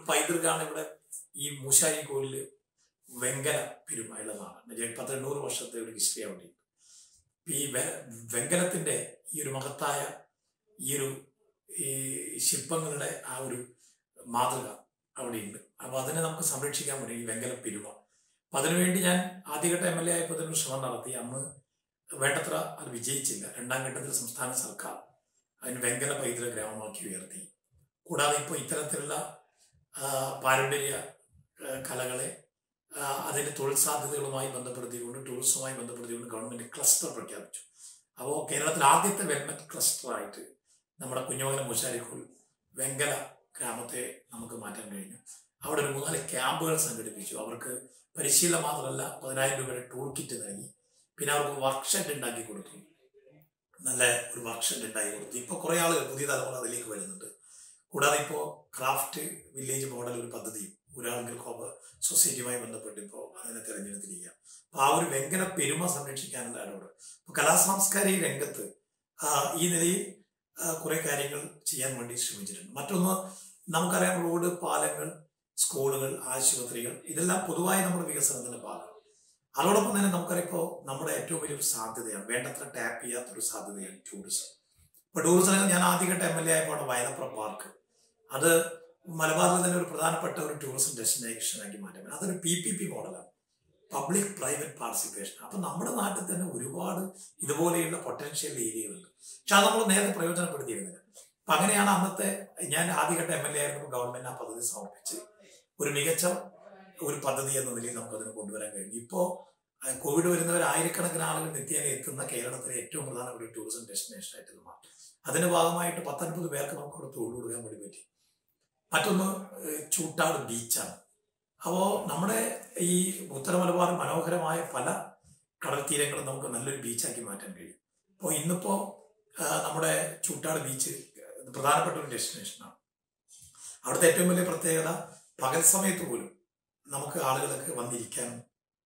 പൈതൃകാണ് ഇവിടെ ഈ മൂശാരി കോലില് വെങ്കല പെരുമയുള്ള നാടാണ് പത്ത് എണ്ണൂറ് വർഷത്തെ ഒരു ഹിസ്റ്ററി അവിടെ ഉണ്ട് ഈ വെ- വെങ്കലത്തിന്റെ ഈ ഒരു മഹത്തായ ഈ ഒരു ഈ ശില്പങ്ങളുടെ ആ ഒരു മാതൃക അവിടെയുണ്ട് അപ്പൊ അതിനെ നമുക്ക് സംരക്ഷിക്കാൻ വേണ്ടി ഈ വെങ്കല പെരുമ അപ്പൊ അതിനുവേണ്ടി ഞാൻ ആദ്യഘട്ട എം എൽ എ ആയപ്പോൾ അതിനൊരു ശ്രമം നടത്തി അന്ന് വേണ്ടത്ര അത് വിജയിച്ചില്ല രണ്ടാം ഘട്ടത്തിൽ സംസ്ഥാന സർക്കാർ അതിന് വെങ്കല പൈതൃക ഗ്രാമമാക്കി ഉയർത്തി കൂടാതെ ഇപ്പോൾ ഇത്തരത്തിലുള്ള ആ, പാരമ്പര്യ ആ, കലകളെ ആ, അതിന്റെ തൊഴിൽ സാധ്യതകളുമായി ബന്ധപ്പെടുത്തിക്കൊണ്ട് ടൂറിസവുമായി ബന്ധപ്പെടുത്തിക്കൊണ്ട് ഗവൺമെന്റ് ക്ലസ്റ്റർ പ്രഖ്യാപിച്ചു അപ്പോൾ കേരളത്തിൽ ആദ്യത്തെ വെൽമെറ്റ് ക്ലസ്റ്ററായിട്ട് നമ്മുടെ കുഞ്ഞമംഗലം മൂശാരിക്കുൾ വെങ്കല ഗ്രാമത്തെ നമുക്ക് മാറ്റാൻ കഴിഞ്ഞു അവിടെ ഒരു മൂന്നാല് ക്യാമ്പുകൾ സംഘടിപ്പിച്ചു അവർക്ക് പരിശീലനം മാത്രമല്ല പതിനായിരം രൂപയുടെ ടൂൾ കിറ്റ് നൽകി പിന്നെ അവർക്ക് വർക്ക്ഷെഡ് ഉണ്ടാക്കി കൊടുത്തു നല്ല ഒരു വർക്ക്ഷെഡ് ഉണ്ടാക്കി കൊടുത്തു ഇപ്പോൾ കുറേ ആളുകൾ പുതിയ തലമുറ അതിലേക്ക് വരുന്നുണ്ട് കൂടാതെ ഇപ്പോൾ ക്രാഫ്റ്റ് വില്ലേജ് മോഡൽ ഒരു പദ്ധതിയും ഊരാളുങ്കൽ കോപ്പ സൊസൈറ്റിയുമായി ബന്ധപ്പെട്ട് ഇപ്പോൾ അതിനെ തിരഞ്ഞെടുത്തിരിക്കുക അപ്പോൾ ആ ഒരു വെങ്കല പെരുമ സംരക്ഷിക്കാനുള്ള ഇടപെടൽ ഇപ്പോൾ കലാസാംസ്കാരിക രംഗത്ത് ആ, ഈ നിലയിൽ ആ, കുറെ കാര്യങ്ങൾ ചെയ്യാൻ വേണ്ടി ശ്രമിച്ചിട്ടുണ്ട് മറ്റൊന്ന് നമുക്കറിയാം റോഡ് പാലങ്ങൾ സ്കൂളുകൾ ആശുപത്രികൾ ഇതെല്ലാം പൊതുവായി നമ്മുടെ വികസനത്തിന്റെ ഭാഗം അതോടൊപ്പം തന്നെ നമുക്കറിയാം ഇപ്പോൾ നമ്മുടെ ഏറ്റവും വലിയൊരു സാധ്യതയാണ് വേണ്ടത്ര ടാപ്പ് ചെയ്യാത്തൊരു സാധ്യതയാണ് ടൂറിസം ഇപ്പോൾ ടൂറിസം ഞാൻ ആദ്യഘട്ട എം എൽ എ ആയപ്പോൾ അവിടെ വയലപ്പുറം പാർക്ക് അത് മലബാറിൽ തന്നെ ഒരു പ്രധാനപ്പെട്ട ഒരു ടൂറിസം ഡെസ്റ്റിനേഷൻ ആക്കി മാറ്റാൻ അതൊരു പി പി പി മോഡലാണ് പബ്ലിക് പ്രൈവറ്റ് പാർട്ടിസിപ്പേഷൻ അപ്പൊ നമ്മുടെ നാട്ടിൽ തന്നെ ഒരുപാട് ഇതുപോലെയുള്ള പൊട്ടൻഷ്യൽ ഏരിയകളുണ്ട് പക്ഷെ അത് നമ്മൾ നേരത്തെ പ്രയോജനപ്പെടുത്തിയിരുന്നില്ല അപ്പൊ അങ്ങനെയാണ് അന്നത്തെ ഞാൻ ആദ്യഘട്ട എം എൽ എ ആയിരുന്നപ്പോൾ ഗവൺമെന്റ് ആ പദ്ധതി സമർപ്പിച്ച് ഒരു മികച്ച ഒരു പദ്ധതി എന്ന നിലയിൽ നമുക്ക് അതിനെ കൊണ്ടുവരാൻ കഴിഞ്ഞു ഇപ്പോ അഹ് കോവിഡ് വരുന്നവർ ആയിരക്കണക്കിന് ആളുകൾ നിത്യേന എത്തുന്ന കേരളത്തിലെ ഏറ്റവും പ്രധാനപ്പെട്ട ഒരു ടൂറിസം ഡെസ്റ്റിനേഷൻ ആയിട്ട് ഇത് മാറി അതിന്റെ ഭാഗമായിട്ട് പത്തൊൻപത് പേർക്ക് നമുക്ക് അവിടെ തൊഴിൽ കൊടുക്കാൻ വേണ്ടി പറ്റി മറ്റൊന്ന് ഏഹ് ചൂട്ടാട് ബീച്ചാണ് അപ്പോ നമ്മുടെ ഈ ഉത്തര മലബാർ മനോഹരമായ പല കടൽ തീരങ്ങളും നമുക്ക് നല്ലൊരു ബീച്ചാക്കി മാറ്റാൻ കഴിയും അപ്പോൾ ഇന്നിപ്പോ ആ, നമ്മുടെ ചൂട്ടാട് ബീച്ച് പ്രധാനപ്പെട്ട ഒരു ഡെസ്റ്റിനേഷനാണ് അവിടുത്തെ ഏറ്റവും വലിയ പ്രത്യേകത പകൽ സമയത്ത് പോലും നമുക്ക് ആളുകൾക്ക് വന്നിരിക്കാനും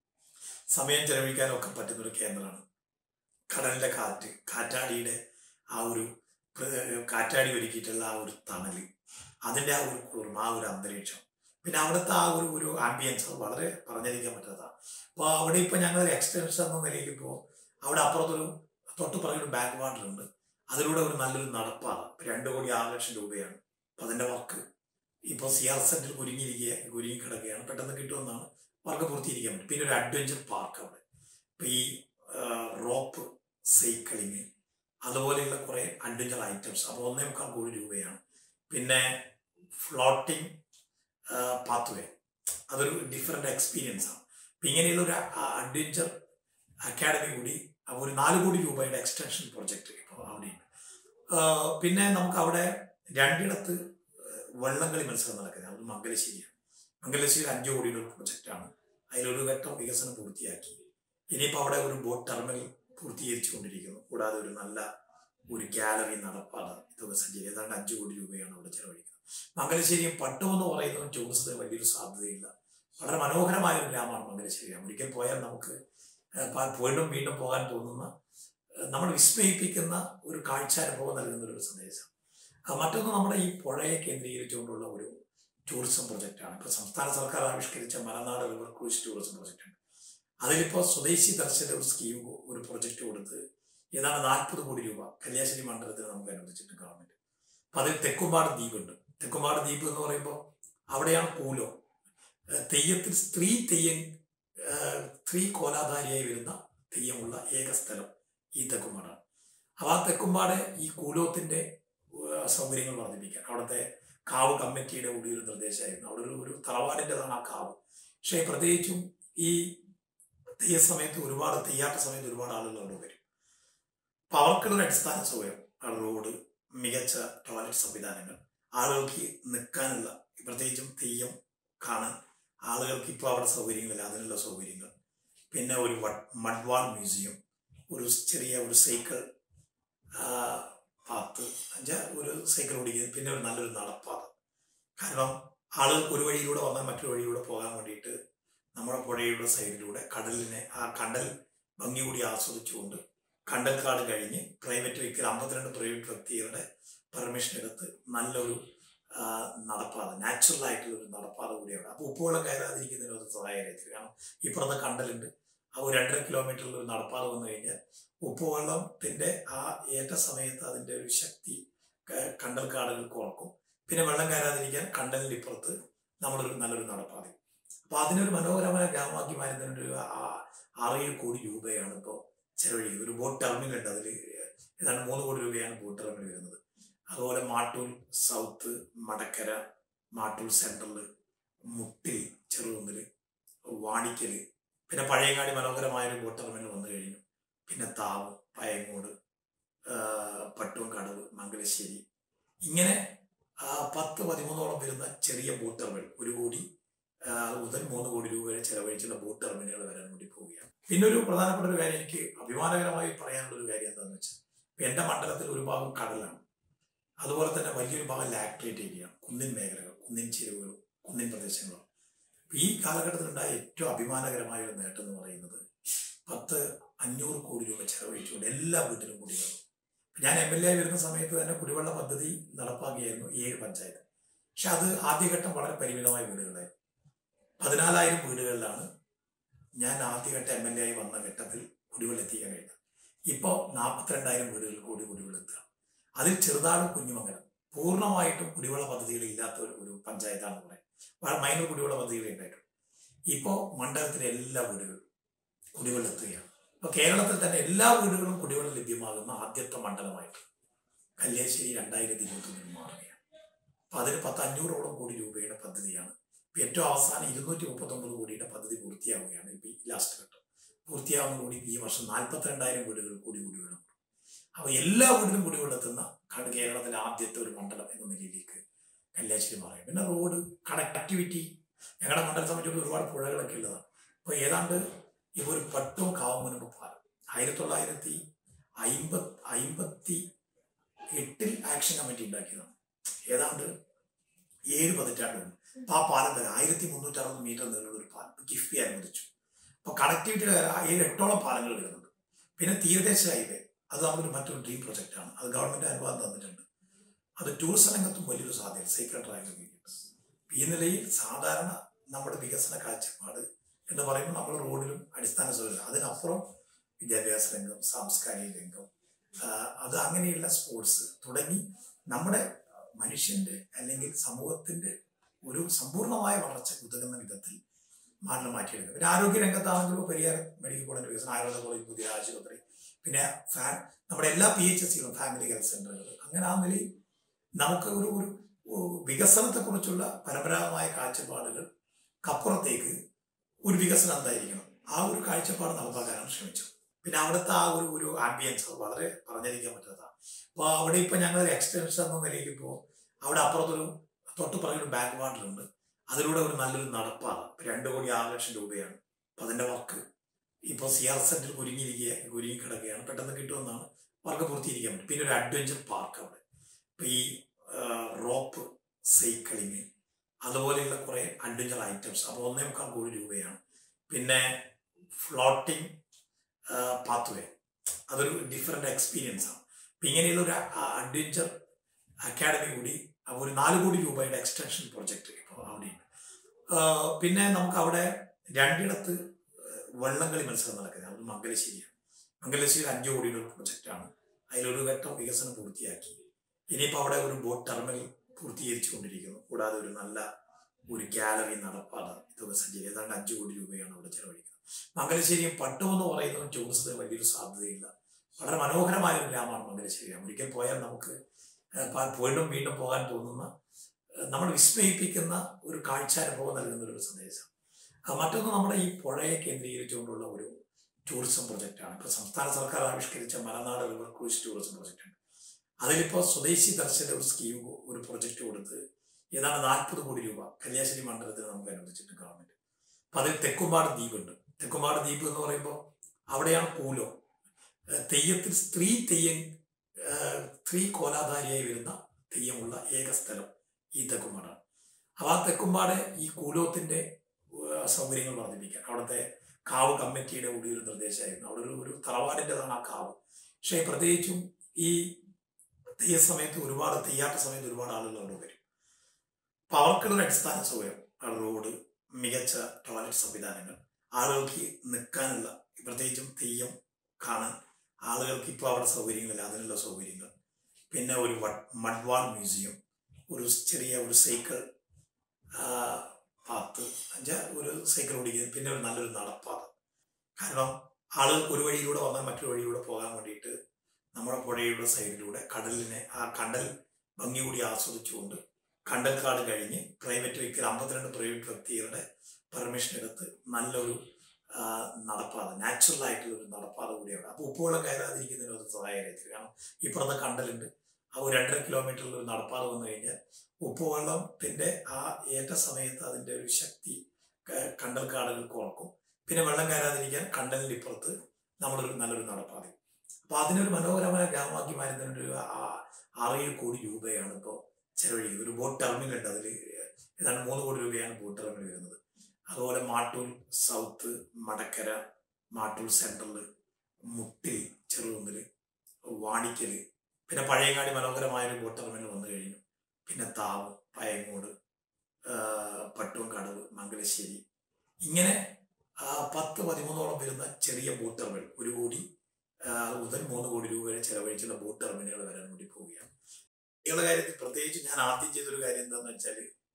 സമയം ചെലവഴിക്കാനും ഒക്കെ പറ്റുന്ന ഒരു കേന്ദ്രമാണ് കടലിന്റെ കാറ്റ് കാറ്റാടിയുടെ ആ ഒരു പ്ര- കാറ്റാടി ഒരുക്കിയിട്ടുള്ള ആ ഒരു തണല് അതിന്റെ ആ ഒരു കുളിർമ ആ ഒരു അന്തരീക്ഷം പിന്നെ അവിടുത്തെ ആ ഒരു ഒരു ആംബിയൻസ് വളരെ പറഞ്ഞിരിക്കാൻ പറ്റാത്തതാണ് അപ്പോൾ അവിടെ ഇപ്പൊ ഞങ്ങൾ എക്സ്റ്റൻഷൻ എന്ന നിലയിൽ ഇപ്പോൾ അവിടെ അപ്പുറത്തൊരു തൊട്ടുപുറകിൽ ബാക്ക് വാട്ടർ ഉണ്ട് അതിലൂടെ ഒരു നല്ലൊരു നടപ്പാത ഇപ്പൊ രണ്ട് കോടി ആറ് ലക്ഷം രൂപയാണ് അപ്പൊ അതിന്റെ വർക്ക് ഇപ്പോൾ സി ആർ സെന്ററിൽ കുരുങ്ങിയിരിക്കുക കുരുങ്ങി കിടക്കുകയാണ് പെട്ടെന്ന് കിട്ടുമെന്നാണ് വർക്ക് പൂർത്തീകരിക്കാൻ പറ്റും പിന്നെ ഒരു അഡ്വഞ്ചർ പാർക്ക് അവിടെ ഇപ്പൊ ഈ റോപ്പ് സൈക്ലിങ് അതുപോലെയുള്ള കുറെ അഡ്വഞ്ചർ ഐറ്റംസ് അപ്പോൾ ഒന്നേ മുക്കാൽ കോടി രൂപയാണ് പിന്നെ ഫ്ലോട്ടിംഗ് പാത്വേ അതൊരു ഡിഫറെന്റ് എക്സ്പീരിയൻസ് ആണ് അപ്പൊ ഇങ്ങനെയുള്ള ഒരു അഡ്വഞ്ചർ അക്കാഡമി കൂടി അപ്പൊ ഒരു നാല് കോടി രൂപയുടെ എക്സ്റ്റൻഷൻ പ്രൊജക്ട് ഇപ്പോൾ അവിടെയുണ്ട് ആ, പിന്നെ നമുക്ക് അവിടെ രണ്ടിടത്ത് വള്ളംകളി മത്സരം നടക്കുന്നത് അത് മംഗലശ്ശേരിയാണ് മംഗലശ്ശേരി അഞ്ചു കോടിയുടെ ഒരു പ്രൊജക്റ്റാണ് അതിലൊരു ഘട്ടം വികസനം പൂർത്തിയാക്കി ഇനിയിപ്പോൾ അവിടെ ഒരു ബോട്ട് ടെർമിനൽ പൂർത്തീകരിച്ചു കൊണ്ടിരിക്കുന്നു കൂടാതെ ഒരു നല്ല ഒരു ഗാലറി നടപ്പാത ഇതൊക്കെ സജ്ജീകരിക്കും ഏതാണ്ട് അഞ്ചു കോടി രൂപയാണ് അവിടെ ചെലവഴിക്കുന്നത് മംഗലശ്ശേരിയും പട്ടം എന്ന് പറയുന്നത് ടൂറിസത്തിന് വലിയൊരു സാധ്യതയില്ല വളരെ മനോഹരമായ ഒരു ഗ്രാമമാണ് മംഗലശ്ശേരി ഒരിക്കൽ പോയാൽ നമുക്ക് ഏഹ്, പ- വീണ്ടും വീണ്ടും പോകാൻ തോന്നുന്ന ഏഹ്, നമ്മൾ വിസ്മയിപ്പിക്കുന്ന ഒരു കാഴ്ചാനുഭവം നൽകുന്ന ഒരു സന്ദേശം ആ, മറ്റൊന്ന് നമ്മുടെ ഈ പുഴയെ കേന്ദ്രീകരിച്ചുകൊണ്ടുള്ള ഒരു ടൂറിസം പ്രൊജക്റ്റാണ് ഇപ്പൊ സംസ്ഥാന സർക്കാർ ആവിഷ്കരിച്ച Malanad river cruise tourism project ഉണ്ട് അതിലിപ്പോൾ സ്വദേശി ദർശന ഒരു സ്കീം ഒരു പ്രൊജക്റ്റ് കൊടുത്ത് ഏതാണ്ട് നാൽപ്പത് കോടി രൂപ കല്യാശ്ശേരി മണ്ഡലത്തിന് നമുക്ക് അനുവദിച്ചിട്ടുണ്ട് ഗവൺമെന്റ് അപ്പൊ അതിൽ തെക്കുംപാട് ദ്വീപുണ്ട് തെക്കുംപാട് ദ്വീപ് എന്ന് പറയുമ്പോൾ അവിടെയാണ് പൂലോ ഏഹ് തെയ്യത്തിൽ സ്ത്രീ തെയ്യം ഏഹ് സ്ത്രീ കോലാധാരിയായി വരുന്ന തെയ്യമുള്ള ഏക സ്ഥലം ഈ തെക്കുംപാടാണ് അപ്പോൾ ആ തെക്കുംപാട് ഈ കൂലോത്തിന്റെ ഏഹ് സൗകര്യങ്ങൾ വർദ്ധിപ്പിക്കാൻ അവിടുത്തെ കാവ് കമ്മിറ്റിയുടെ കൂടി ഒരു നിർദ്ദേശമായിരുന്നു അവിടെ ഒരു ഒരു തറവാടിൻ്റെതാണ് ആ കാവ് പക്ഷേ പ്രത്യേകിച്ചും ഈ തെയ്യ സമയത്ത് ഒരുപാട് തെയ്യാട്ട സമയത്ത് ഒരുപാട് ആളുകൾ അവിടെ വരും അപ്പൊ അവർക്കുള്ള ഒരു അടിസ്ഥാന സൗകര്യം ആ റോഡ് മികച്ച ടോയ്ലറ്റ് സംവിധാനങ്ങൾ ആളുകൾക്ക് നിൽക്കാനുള്ള പ്രത്യേകിച്ചും തെയ്യം കാണാൻ ആളുകൾക്ക് ഇപ്പോൾ അവിടെ സൗകര്യങ്ങളില്ല അതിനുള്ള സൗകര്യങ്ങൾ പിന്നെ ഒരു മഡ്വാൾ മ്യൂസിയം ഒരു ചെറിയ ഒരു സൈക്കിൾ പാത്ത് എന്നുവെച്ചാൽ ഒരു സൈക്കിൾ ഓടിക്കുന്നത് പിന്നെ ഒരു നല്ലൊരു നടപ്പാത കാരണം ആളുകൾക്ക് ഒരു വഴിയിലൂടെ വന്നാൽ മറ്റൊരു വഴിയിലൂടെ പോകാൻ വേണ്ടിയിട്ട് നമ്മുടെ പുഴയുടെ സൈഡിലൂടെ കടലിനെ ആ കടൽ ഭംഗി കൂടി ആസ്വദിച്ചുകൊണ്ട് കണ്ടൽക്കാട് കഴിഞ്ഞ് പ്രൈവറ്റ് വ്യക്തി അമ്പത്തിരണ്ട് പ്രൈവറ്റ് വ്യക്തികളുടെ പെർമിഷൻ എടുത്ത് നല്ലൊരു ആ, നടപ്പാത നാച്ചുറൽ ആയിട്ടുള്ള ഒരു നടപ്പാത കൂടിയാണ് അപ്പോൾ ഉപ്പുവെള്ളം കയറാതിരിക്കുന്നതിന് ഒരു സഹായകരത്തിൽ കാരണം ഇപ്പുറത്തെ കണ്ടലുണ്ട് ആ ഒരു രണ്ടര കിലോമീറ്ററിൽ ഒരു നടപ്പാത വന്നു കഴിഞ്ഞാൽ ഉപ്പുവെള്ളത്തിന്റെ ആ ഏറ്റ സമയത്ത് അതിന്റെ ഒരു ശക്തി ക- കണ്ടൽ കാടുകൾ കുറക്കും പിന്നെ വെള്ളം കയറാതിരിക്കാൻ കണ്ടലിന്റെ ഇപ്പുറത്ത് നമ്മളൊരു നല്ലൊരു നടപ്പാത അപ്പൊ അതിനൊരു മനോഹരമായ ഗ്രാമമാക്കി മാറ്റുന്നതിന് ഒരു ആ- ആറേഴ് കോടി രൂപയാണ് ഇപ്പോൾ ചെലവഴിക്കുന്നത് ഒരു ബോട്ട് ടെർമിനൽ ഉണ്ട് അതിൽ ഏതാണ്ട് മൂന്ന് കോടി രൂപയാണ് ബോട്ട് ടെർമിനൽ വരുന്നത് അതുപോലെ മാട്ടൂൽ സൗത്ത് മടക്കര മാട്ടൂൽ സെൻട്രൽ മുട്ടിൽ ചെറുകുന്നില് വാണിക്കല് പിന്നെ പഴയങ്ങാടി മനോഹരമായ ഒരു ബോട്ട് ടെർമിനൽ വന്നു കഴിഞ്ഞു പിന്നെ താവ് പയങ്ങോട് ആ, പട്ടുവങ്കടവ് മംഗലശ്ശേരി ഇങ്ങനെ ആ, പത്ത് പതിമൂന്നോളം വരുന്ന ചെറിയ ബോട്ട് ടെർമിനൽ ഒരു കോടി ആ, മുതൽ മൂന്ന് കോടി രൂപ വരെ ചെലവഴിച്ചുള്ള ബോട്ട് ടെർമിനലുകൾ വരാൻ വേണ്ടി പോവുകയാണ് പിന്നെ ഒരു പ്രധാനപ്പെട്ട ഒരു കാര്യം എനിക്ക് അഭിമാനകരമായി പറയാനുള്ള ഒരു കാര്യം എന്താണെന്ന് വെച്ചാൽ ഇപ്പൊ എന്റെ മണ്ഡലത്തിൽ ഒരു ഭാഗം കടലാണ് അതുപോലെ തന്നെ വലിയൊരു ഭാഗം ലാക്ടേറ്റ് ഏരിയയാണ് കുന്നിൻ മേഖലകൾ കുന്നിൻ ചെരുവുകളും കുന്നിൻ പ്രദേശങ്ങളും അപ്പൊ ഈ കാലഘട്ടത്തിലുണ്ടായ ഏറ്റവും അഭിമാനകരമായ ഒരു നേട്ടം എന്ന് പറയുന്നത് പത്ത് അഞ്ഞൂറ് കോടി രൂപ ചെലവഴിച്ചുകൊണ്ട് എല്ലാ വീട്ടിലും കുടിവെള്ളം ഞാൻ എം എൽ എ വരുന്ന സമയത്ത് തന്നെ കുടിവെള്ള പദ്ധതി നടപ്പാക്കിയായിരുന്നു ഏഴ് പഞ്ചായത്ത് പക്ഷെ അത് ആദ്യഘട്ടം വളരെ പരിമിതമായ വീടുകളായിരുന്നു പതിനാലായിരം വീടുകളിലാണ് ഞാൻ ആദ്യഘട്ടം എം എൽ എ ആയി വന്ന ഘട്ടത്തിൽ കുടിവെള്ളം എത്തിക്കാൻ കഴിഞ്ഞത് ഇപ്പോൾ നാൽപ്പത്തിരണ്ടായിരം വീടുകളിൽ കൂടി കുടിവെള്ളം എത്തുക അതിൽ ചെറുതാടും കുഞ്ഞുമംഗലം പൂർണ്ണമായിട്ടും കുടിവെള്ള പദ്ധതികൾ ഇല്ലാത്ത ഒരു ഒരു പഞ്ചായത്താണെന്ന് പറയാം വളരെ മൈനർ കുടിവെള്ള പദ്ധതികളെ ഉണ്ടായിട്ടുള്ളൂ ഇപ്പോൾ മണ്ഡലത്തിലെ എല്ലാ വീടുകളും കുടിവെള്ളം എത്തുകയാണ് ഇപ്പോൾ കേരളത്തിൽ തന്നെ എല്ലാ വീടുകളും കുടിവെള്ളം ലഭ്യമാകുന്ന ആദ്യത്തെ മണ്ഡലമായിട്ട് കല്യാശ്ശേരി രണ്ടായിരത്തി ഇരുപത്തൊന്നിൽ മാറുകയാണ് അപ്പം അതിന് പത്ത് അഞ്ഞൂറോളം കോടി രൂപയുടെ പദ്ധതിയാണ് ഇപ്പം ഏറ്റവും അവസാനം ഇരുന്നൂറ്റി മുപ്പത്തൊമ്പത് കോടിയുടെ പദ്ധതി പൂർത്തിയാവുകയാണ് ഇപ്പം ഈ ലാസ്റ്റ് ഘട്ടം പൂർത്തിയാവുന്ന കൂടി ഈ വർഷം നാൽപ്പത്തിരണ്ടായിരം വീടുകൾ കൂടി കുടിവെള്ളം അപ്പോൾ എല്ലാ വീട്ടിലും കുടിവെള്ളത്തുന്ന കണ്ട് കേരളത്തിലെ ആദ്യത്തെ ഒരു മണ്ഡലം എന്ന നിലയിലേക്ക് കല്യാശ്ശേരി മാറി പിന്നെ റോഡ് കണക്ടിവിറ്റി ഞങ്ങളുടെ മണ്ഡലം സംബന്ധിച്ച് ഒരുപാട് പുഴകളൊക്കെ ഉള്ളതാണ് ഇപ്പോൾ ഏതാണ്ട് ഇപ്പോൾ ഒരു പട്ടും കാവുമുനമ്പ് പാലം ആയിരത്തി തൊള്ളായിരത്തി അയിമ്പത് അയിമ്പത്തി എട്ടിൽ ആക്ഷൻ കമ്മിറ്റി ഉണ്ടാക്കിയതാണ് ഏതാണ്ട് ഏഴ് പതിറ്റാണ്ട് മുമ്പ് അപ്പൊ ആ പാലം തന്നെ ആയിരത്തി മുന്നൂറ്റി അറുപത് മീറ്റർ നീളമുള്ള ഒരു പാലം ഇപ്പൊ കിഫ്ബി അനുവദിച്ചു അപ്പൊ കണക്ടിവിറ്റി ഏഴ് എട്ടോളം പാലങ്ങൾ വരുന്നുണ്ട് പിന്നെ തീരദേശ ഹൈവേ അത് നമ്മളൊരു മറ്റൊരു ഡ്രീം പ്രൊജക്റ്റ് ആണ് അത് ഗവൺമെന്റ് അനുവാദം തന്നിട്ടുണ്ട് അത് ടൂറിസം രംഗത്തും വലിയൊരു സാധ്യത സൈക്കിൾ ഡ്രൈവ് ഈ നിലയിൽ സാധാരണ നമ്മുടെ വികസന കാഴ്ചപ്പാട് എന്ന് പറയുമ്പോൾ നമ്മൾ റോഡിലും അടിസ്ഥാന സൗകര്യം അതിനപ്പുറം വിദ്യാഭ്യാസ രംഗം സാംസ്കാരിക രംഗം ആ, അത് അങ്ങനെയുള്ള സ്പോർട്സ് തുടങ്ങി നമ്മുടെ മനുഷ്യന്റെ അല്ലെങ്കിൽ സമൂഹത്തിന്റെ ഒരു സമ്പൂർണ്ണമായ വളർച്ച ഉതകുന്ന വിധത്തിൽ മാറ്റം മാറ്റിയെടുക്കുക പിന്നെ ആരോഗ്യ രംഗത്താണെങ്കിലും പരിയാരം മെഡിക്കൽ കോളേജ് വികസനം ആയുർവേദ കോളേജ് പുതിയ ആശുപത്രി പിന്നെ ഫാ നമ്മുടെ എല്ലാ പി എച്ച് എസ് സികളും ഫാമിലി ഹെൽത്ത് സെന്ററുകൾ അങ്ങനെ ആ നിലയിൽ നമുക്ക് ഒരു ഒരു ഒരു വികസനത്തെക്കുറിച്ചുള്ള പരമ്പരാഗതമായ കാഴ്ചപ്പാടുകൾക്കപ്പുറത്തേക്ക് ഒരു വികസനം എന്തായിരിക്കണം ആ ഒരു കാഴ്ചപ്പാട് നടപ്പാക്കാനാണ് ശ്രമിച്ചത് പിന്നെ അവിടുത്തെ ആ ഒരു ഒരു ആംബിയൻസ് വളരെ പറഞ്ഞിരിക്കാൻ പറ്റാത്തതാണ് അപ്പോൾ അവിടെ ഇപ്പൊ ഞങ്ങൾ എക്സ്റ്റൻഷൻ എന്ന നിലയിൽ ഇപ്പോൾ അവിടെ അപ്പുറത്തൊരു തൊട്ടുപുറകിൽ ബാങ്ക് വാട്ടറുണ്ട് അതിലൂടെ ഒരു നല്ലൊരു നടപ്പാണ് ഇപ്പൊ രണ്ട് കോടി ആറ് ലക്ഷം രൂപയാണ് അപ്പൊ അതിന്റെ വർക്ക് ഇപ്പോൾ സി ആർ സെന്ററിൽ കുരുങ്ങിയിരിക്കുക കുരുങ്ങി കിടക്കുകയാണ് പെട്ടെന്ന് കിട്ടുമെന്നാണ് വർക്ക് പൂർത്തീകരിക്കാൻ പറ്റും പിന്നെ ഒരു അഡ്വഞ്ചർ പാർക്ക് അവിടെ ഇപ്പൊ ഈ റോപ്പ് സൈക്ലിങ് അതുപോലെയുള്ള കുറെ അഡ്വഞ്ചർ ഐറ്റംസ് അപ്പോൾ ഒന്നേ മുക്കാൽ കോടി രൂപയാണ് പിന്നെ ഫ്ലോട്ടിംഗ് പാത്വേ അതൊരു ഡിഫറെന്റ് എക്സ്പീരിയൻസ് ആണ് അപ്പൊ ഇങ്ങനെയുള്ള ഒരു അഡ്വഞ്ചർ അക്കാഡമി കൂടി അപ്പോൾ ഒരു നാല് കോടി രൂപയുടെ എക്സ്റ്റൻഷൻ പ്രൊജക്ട് ഇപ്പോൾ അവിടെയുണ്ട് ആ, പിന്നെ നമുക്ക് അവിടെ രണ്ടിടത്ത് വള്ളംകളി മത്സരം നടക്കുന്നത് അത് മംഗലശ്ശേരിയാണ് മംഗലശ്ശേരി അഞ്ചു കോടിയുടെ ഒരു പ്രൊജക്റ്റാണ് അതിലൊരു ഘട്ടം വികസനം പൂർത്തിയാക്കി ഇനിയിപ്പോൾ അവിടെ ഒരു ബോട്ട് ടെർമിനൽ പൂർത്തീകരിച്ചു കൊണ്ടിരിക്കുന്നു കൂടാതെ ഒരു നല്ല ഒരു ഗാലറി നടപ്പാത ഇതൊക്കെ സജ്ജീകരിക്കും ഏതാണ്ട് അഞ്ചു കോടി രൂപയാണ് അവിടെ ചെലവഴിക്കുന്നത് മംഗലശ്ശേരിയും പട്ടം എന്ന് പറയുന്നത് ടൂറിസത്തിന് വലിയൊരു സാധ്യതയില്ല വളരെ മനോഹരമായ ഒരു ഗ്രാമമാണ് മംഗലശ്ശേരി ഒരിക്കൽ പോയാൽ നമുക്ക് ഏഹ്, പ- വീണ്ടും വീണ്ടും പോകാൻ തോന്നുന്ന ഏഹ്, നമ്മൾ വിസ്മയിപ്പിക്കുന്ന ഒരു കാഴ്ചാനുഭവം നൽകുന്ന ഒരു സന്ദേശം ആ, മറ്റൊന്ന് നമ്മുടെ ഈ പുഴയെ കേന്ദ്രീകരിച്ചുകൊണ്ടുള്ള ഒരു ടൂറിസം പ്രൊജക്റ്റാണ് ഇപ്പോൾ സംസ്ഥാന സർക്കാർ ആവിഷ്കരിച്ച Malanad river cruise tourism project ഉണ്ട് അതിലിപ്പോൾ സ്വദേശി ദർശന ഒരു സ്കീം ഒരു പ്രൊജക്റ്റ് കൊടുത്ത് ഏതാണ്ട് നാൽപ്പത് കോടി രൂപ കന്യാശ്ശേരി മണ്ഡലത്തിന് നമുക്ക് അനുവദിച്ചിട്ടുണ്ട് ഗവൺമെന്റ് അപ്പം അതിൽ തെക്കുംപാട് ദ്വീപുണ്ട് തെക്കുംപാട് ദ്വീപ് എന്ന് പറയുമ്പോൾ അവിടെയാണ് കൂലോ ഏഹ് തെയ്യത്തിൽ സ്ത്രീ തെയ്യം ഏഹ് സ്ത്രീ കോലാധാരിയായി വരുന്ന തെയ്യമുള്ള ഏക സ്ഥലം ഈ തെക്കുംപാടാണ് അപ്പോൾ ആ തെക്കുംപാട് ഈ കൂലോത്തിന്റെ ഏഹ് സൗകര്യങ്ങൾ വർദ്ധിപ്പിക്കാൻ അവിടുത്തെ കാവ് കമ്മിറ്റിയുടെ കൂടി ഒരു നിർദ്ദേശമായിരുന്നു അവിടെ ഒരു ഒരു തറവാടിൻ്റെതാണ് ആ കാവ് പക്ഷേ പ്രത്യേകിച്ചും ഈ തെയ്യ സമയത്ത് ഒരുപാട് തെയ്യാട്ട സമയത്ത് ഒരുപാട് ആളുകൾ അവിടെ വരും അപ്പൊ അവർക്കുള്ള അടിസ്ഥാന സൗകര്യം റോഡ് മികച്ച ടോയ്ലറ്റ് സംവിധാനങ്ങൾ ആളുകൾക്ക് നിൽക്കാനുള്ള പ്രത്യേകിച്ചും തെയ്യം കാണാൻ ആളുകൾക്ക് ഇപ്പോൾ അവിടെ സൗകര്യങ്ങളില്ല അതിനുള്ള സൗകര്യങ്ങൾ പിന്നെ ഒരു മഡ്വാൾ മ്യൂസിയം ഒരു ചെറിയ ഒരു സൈക്കിൾ പാത്ത് എന്നുവെച്ചാൽ ഒരു സൈക്കിൾ ഓടിക്കുന്നത് പിന്നെ ഒരു നല്ലൊരു നടപ്പാത കാരണം ആളുകൾക്ക് ഒരു വഴിയിലൂടെ വന്നാൽ മറ്റൊരു വഴിയിലൂടെ പോകാൻ വേണ്ടിയിട്ട് നമ്മുടെ പുഴയുടെ സൈഡിലൂടെ കടലിനെ ആ കടൽ ഭംഗി കൂടി ആസ്വദിച്ചുകൊണ്ട് കണ്ടൽക്കാട് കഴിഞ്ഞ് പ്രൈവറ്റ് വ്യക്തി അമ്പത്തിരണ്ട് പ്രൈവറ്റ് വ്യക്തികളുടെ പെർമിഷൻ എടുത്ത് നല്ലൊരു ആ, നടപ്പാത നാച്ചുറൽ ആയിട്ടുള്ള ഒരു നടപ്പാത കൂടിയാണ് അപ്പോൾ ഉപ്പുവെള്ളം കയറാതിരിക്കുന്നതിന് ഒരു സഹായകരത്തിൽ കാരണം ഇപ്പുറത്തെ കണ്ടലുണ്ട് ആ ഒരു രണ്ടര കിലോമീറ്ററിൽ ഒരു നടപ്പാത വന്നു കഴിഞ്ഞാൽ ഉപ്പുവെള്ളത്തിന്റെ ആ ഏറ്റ സമയത്ത് അതിന്റെ ഒരു ശക്തി ക- കണ്ടൽക്കാടുകൾ കുറക്കും പിന്നെ വെള്ളം കയറാതിരിക്കാൻ കണ്ടലിന്റെ ഇപ്പുറത്ത് നമ്മളൊരു നല്ലൊരു നടപ്പാത അപ്പൊ അതിനൊരു മനോഹരമായ ഗ്രാമമാക്കി മാറ്റുന്നതിന് ഒരു ആ- ആറേഴ് കോടി രൂപയാണ് ഇപ്പോൾ ചെലവഴിക്കുന്നത് ഒരു ബോട്ട് ടെർമിനൽ ഉണ്ട് അതിൽ ഏതാണ്ട് മൂന്ന് കോടി രൂപയാണ് ബോട്ട് ടെർമിനൽ വരുന്നത് അതുപോലെ മാട്ടൂൽ സൗത്ത് മടക്കര മാട്ടൂൽ സെൻട്രൽ മുട്ടിൽ ചെറുകുന്നില് വാണിക്കല് പിന്നെ പഴയങ്ങാടി മനോഹരമായ ഒരു ബോട്ട് ടെർമിനൽ വന്നു കഴിഞ്ഞു പിന്നെ താവ് പയങ്ങോട് ആ, പട്ടുവങ്കടവ് മംഗലശ്ശേരി ഇങ്ങനെ ആ, പത്ത് പതിമൂന്നോളം വരുന്ന ചെറിയ ബോട്ട് ടെർമിനൽ ഒരു കോടി ആ, മുതൽ മൂന്ന് കോടി രൂപ വരെ ചെലവഴിച്ചുള്ള ബോട്ട് ടെർമിനലുകൾ വരാൻ വേണ്ടി പോവുകയാണ് ഇയാളുടെ കാര്യത്തിൽ പ്രത്യേകിച്ച് ഞാൻ ആദ്യം ചെയ്തൊരു കാര്യം എന്താണെന്ന് വെച്ചാൽ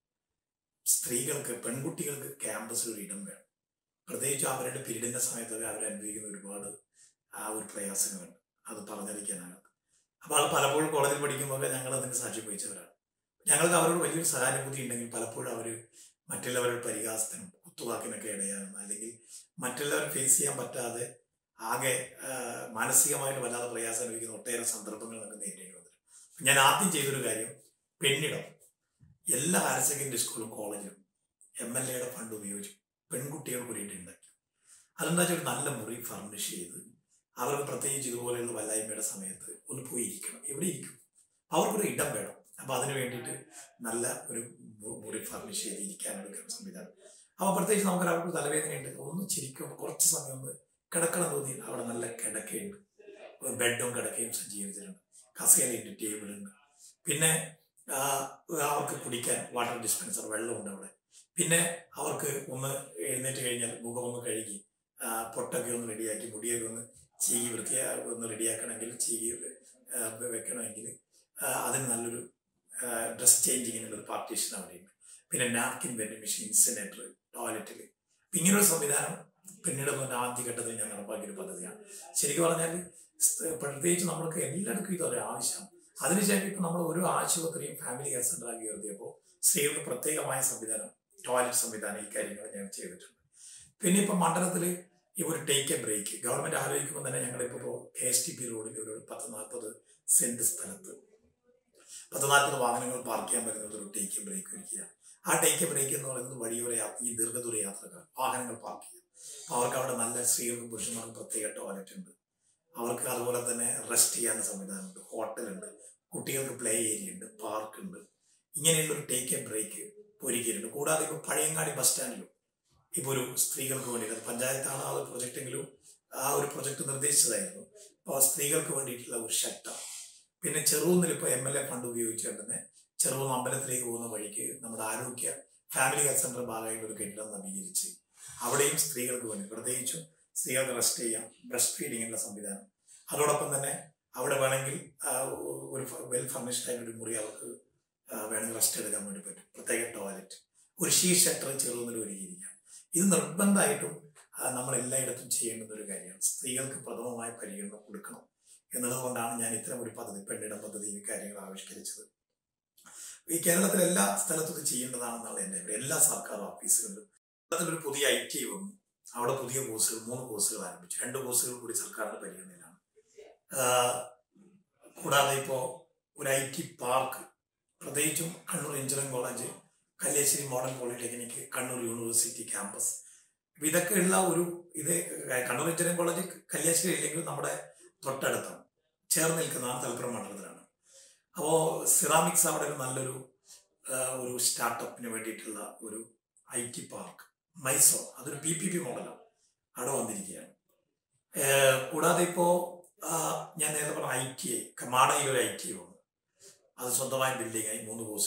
സ്ത്രീകൾക്ക് പെൺകുട്ടികൾക്ക് ക്യാമ്പസിൽ ഒരു ഇടം വേണം പ്രത്യേകിച്ച് അവരുടെ പീരീഡിന്റെ സമയത്തൊക്കെ അവർ അനുഭവിക്കുന്ന ഒരുപാട് ആ ഒരു പ്രയാസങ്ങളുണ്ട് അത് പറഞ്ഞറിയിക്കാനാകത്ത് അപ്പോൾ അത് പലപ്പോഴും കോളേജിൽ പഠിക്കുമ്പോൾ ഞങ്ങൾ അതിന് സാക്ഷ്യം വഹിച്ചവരാണ് ഞങ്ങൾക്ക് അവരോട് വലിയൊരു സഹാനുഭൂതി ഉണ്ടെങ്കിൽ പലപ്പോഴും അവർ മറ്റുള്ളവരുടെ പരിഹാസത്തിനും കുത്തുവാക്കിനൊക്കെ ഇടയാകുന്ന അല്ലെങ്കിൽ മറ്റുള്ളവർ ഫേസ് ചെയ്യാൻ പറ്റാതെ ആകെ ആ, മാനസികമായിട്ട് വല്ലാതെ പ്രയാസം അനുഭവിക്കുന്ന ഒട്ടേറെ സന്ദർഭങ്ങൾ നമുക്ക് നേരിടേണ്ടി വന്നിട്ടുണ്ട് ഞാൻ ആദ്യം ചെയ്തൊരു കാര്യം പെണ്ണിടം എല്ലാ ഹയർ സെക്കൻഡറി സ്കൂളും കോളേജിലും എം എൽ എയുടെ ഫണ്ട് ഉപയോഗിച്ച് പെൺകുട്ടികൾക്ക് ഒരു ഇടം ഉണ്ടാക്കി അതെന്താ വെച്ചാൽ ഒരു നല്ല മുറി ഫർണിഷ് ചെയ്ത് അവർക്ക് പ്രത്യേകിച്ച് ഇതുപോലെയുള്ള വല്ലായ്മയുടെ സമയത്ത് ഒന്ന് പോയി ഇരിക്കണം എവിടെ ഇരിക്കും അവർക്കൊരു ഇടം വേണം അപ്പൊ അതിന് വേണ്ടിയിട്ട് നല്ല ഒരു മു- മുറി ഫർണിഷ് ചെയ്ത് ഇരിക്കാനെടുക്കുന്ന സംവിധാനം അപ്പൊ പ്രത്യേകിച്ച് നമുക്ക് അവർക്ക് തലവേദനയുണ്ട് ഒന്ന് ചിരിക്കും കുറച്ച് സമയം ഒന്ന് കിടക്കണം തോന്നി അവിടെ നല്ല കിടക്കയുണ്ട് ബെഡും കിടക്കയും സജ്ജീകരിച്ചിട്ടുണ്ട് കസേരയുണ്ട് ടേബിളുണ്ട് പിന്നെ ആ, അവർക്ക് കുടിക്കാൻ വാട്ടർ ഡിസ്പെൻസർ വെള്ളമുണ്ട് അവിടെ പിന്നെ അവർക്ക് ഒന്ന് എഴുന്നേറ്റ് കഴിഞ്ഞാൽ മുഖം ഒന്ന് കഴുകി ആ, പൊട്ടൊക്കെ ഒന്ന് റെഡിയാക്കി മുടിയൊക്കെ ഒന്ന് ചീകി വൃത്തിയാ ഒന്ന് റെഡിയാക്കണമെങ്കിൽ ചീകി ആ, വെക്കണമെങ്കിൽ ആ, അതിന് നല്ലൊരു ഡ്രസ് ചേഞ്ചിങ്ങിനുള്ള ഒരു പാർട്ടീഷൻ അവിടെയുണ്ട് പിന്നെ നാപ്കിൻ വെൻഡിങ് മെഷീൻ ഇൻസിനേറ്റർ ടോയ്ലറ്റിൽ ഇങ്ങനെ ഒരു സംവിധാനം പിന്നീട് വന്ന ആദ്യഘട്ടത്തിൽ ഞാൻ നടപ്പാക്കിയ ഒരു പദ്ധതിയാണ് ശരിക്കും പറഞ്ഞാൽ സ് പ്രത്യേകിച്ച് നമ്മൾക്ക് എല്ലാവർക്കും ഇതൊരു ആവശ്യമാണ് അതിനുശേഷം ഇപ്പം നമ്മൾ ഒരു ആശുപത്രിയും ഫാമിലി കെയർ സെൻ്റർ ആക്കി ഉയർത്തിയപ്പോൾ സ്ത്രീകൾക്ക് പ്രത്യേകമായ സംവിധാനം ടോയ്ലറ്റ് സംവിധാനം ഈ കാര്യങ്ങൾ ഞാൻ ചെയ്തിട്ടുണ്ട് പിന്നെ ഇപ്പം മണ്ഡലത്തിൽ ഈ ഒരു ടേക്ക് എ ബ്രേക്ക് ഗവൺമെന്റ് ആലോചിക്കുമ്പോൾ തന്നെ ഞങ്ങളിപ്പോൾ കെ എസ് ടി പി റോഡിൽ ഒരു പത്ത് നാൽപ്പത് സെന്റ് സ്ഥലത്ത് പത്ത് നാൽപ്പത് വാഹനങ്ങൾ പാർക്ക് ചെയ്യാൻ പറ്റുന്ന ഒരു ടേക്ക് എ ബ്രേക്ക് ഒരുക്കുക ആ ടേക്ക് എ ബ്രേക്ക് എന്ന് പറയുന്നത് വഴിയോര യാത്ര ഈ ദീർഘദൂര യാത്രക്കാർ വാഹനങ്ങൾ പാർക്ക് ചെയ്യും അപ്പോൾ അവർക്ക് അവിടെ നല്ല സ്ത്രീകൾക്കും പുരുഷന്മാർക്കും പ്രത്യേക ടോയ്ലറ്റ് ഉണ്ട് അവർക്ക് അതുപോലെ തന്നെ റെസ്റ്റ് ചെയ്യാനുള്ള സംവിധാനമുണ്ട് ഹോട്ടലുണ്ട് കുട്ടികൾക്ക് പ്ലേ ഏരിയ ഉണ്ട് പാർക്ക് ഉണ്ട് ഇങ്ങനെയുള്ള ഒരു ടേക്ക് എ ബ്രേക്ക് ഒരുക്കിയിട്ടുണ്ട് കൂടാതെ ഇപ്പോൾ പഴയങ്ങാടി ബസ് സ്റ്റാൻഡിലും ഇപ്പോൾ ഒരു സ്ത്രീകൾക്ക് വേണ്ടിയിട്ട് അത് പഞ്ചായത്താണ് ആ ഒരു പ്രൊജക്റ്റെങ്കിലും ആ ഒരു പ്രൊജക്ട് നിർദ്ദേശിച്ചതായിരുന്നു അപ്പോൾ സ്ത്രീകൾക്ക് വേണ്ടിയിട്ടുള്ള ഒരു ഷട്ടർ പിന്നെ ചെറുകുന്നിൽ ഇപ്പോൾ എം എൽ എ ഫണ്ട് ഉപയോഗിച്ചുകൊണ്ട് തന്നെ ചെറുകുന്ന് അമ്പലത്തിലേക്ക് പോകുന്ന വഴിക്ക് നമ്മുടെ ആരോഗ്യ ഫാമിലി ഹെൽത്ത് സെന്റർ ഭാഗമായിട്ട് ഒരു കെട്ടിടം നവീകരിച്ച് അവിടെയും സ്ത്രീകൾക്ക് വേണ്ടി പ്രത്യേകിച്ചും സ്ത്രീകൾക്ക് റെസ്റ്റ് ചെയ്യാം ബ്രസ്റ്റ് ഫീഡിങ്ങിനുള്ള സംവിധാനം അതോടൊപ്പം തന്നെ അവിടെ വേണമെങ്കിൽ ആ, ഒരു വെൽ ഫർണിഷ്ഡ് ആയിട്ട് ഒരു മുറി അവർക്ക് ആ, വേണമെങ്കിൽ റെസ്റ്റ് എടുക്കാൻ വേണ്ടി പറ്റും പ്രത്യേക ടോയ്ലറ്റ് ഒരു ഷീ ഷട്ടർ ചെറുകുന്നിൽ ഒരുക്കിയിരിക്കാം ഇത് നിർബന്ധമായിട്ടും ആ, നമ്മൾ എല്ലായിടത്തും ചെയ്യേണ്ടുന്ന ഒരു കാര്യമാണ് സ്ത്രീകൾക്ക് പ്രഥമമായ പരിഗണന കൊടുക്കണം എന്നുള്ളത് കൊണ്ടാണ് ഞാൻ ഇത്തരം ഒരു പദ്ധതി പെണ്ണിടം പദ്ധതി ഈ കാര്യങ്ങൾ ആവിഷ്കരിച്ചത് ഈ കേരളത്തിലെ എല്ലാ സ്ഥലത്തും ഇത് ചെയ്യേണ്ടതാണെന്നുള്ള എൻ്റെ അഭിപ്രായം. എല്ലാ സർക്കാർ ഓഫീസുകളിലും കേരളത്തിൽ ഒരു പുതിയ ഐ ടി വന്നു അവിടെ പുതിയ കോഴ്സുകൾ മൂന്ന് കോഴ്സുകൾ ആരംഭിച്ചു രണ്ട് കോഴ്സുകൾ കൂടി സർക്കാരിന്റെ പരിഗണനയിലാണ് ആഹ് കൂടാതെ ഇപ്പോൾ ഒരു ഐ ടി പാർക്ക് പ്രത്യേകിച്ചും Kannur engineering college Kalliasseri model polytechnic Kannur university campus അപ്പൊ ഇതൊക്കെയുള്ള ഒരു ഇത് കണ്ണൂർ എഞ്ചിനീയറിംഗ് കോളേജ് കല്യാശ്ശേരി ഇല്ലെങ്കിൽ നമ്മുടെ തൊട്ടടുത്താണ് ചേർന്ന് നിൽക്കുന്നതാണ് തലപ്പുറം മണ്ഡലത്തിലാണ് അപ്പോൾ സിറാമിക്സ് അവിടെ ഒരു നല്ലൊരു ആ, ഒരു സ്റ്റാർട്ടപ്പിന് വേണ്ടിയിട്ടുള്ള ഒരു ഐ ടി പാർക്ക് മൈസൂർ അതൊരു പി പി പി മോഡലാണ് അവിടെ വന്നിരിക്കുകയാണ് ഏഹ് കൂടാതെ ഇപ്പോൾ ഞാൻ നേരത്തെ പറഞ്ഞ ഐ ടി ഐ മാടയിൽ ഒരു ഐ ടി ഐ വന്നു അത് സ്വന്തമായ ബിൽഡിംഗായി മൂന്ന് കോഴ്സുകൾ വന്നു